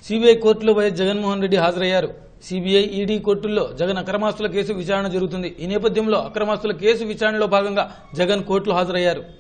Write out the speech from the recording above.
CBI కోర్టులో YS Jaganmohan Reddy హాజరయ్యారు CBI ED కోర్టుల్లో జగన్ అక్రమాస్తుల కేసు విచారణ జరుగుతుంది ఈ నేపథ్యంలో అక్రమాస్తుల కేసు విచారణలో భాగంగా జగన్ కోర్టులో హాజరయ్యారు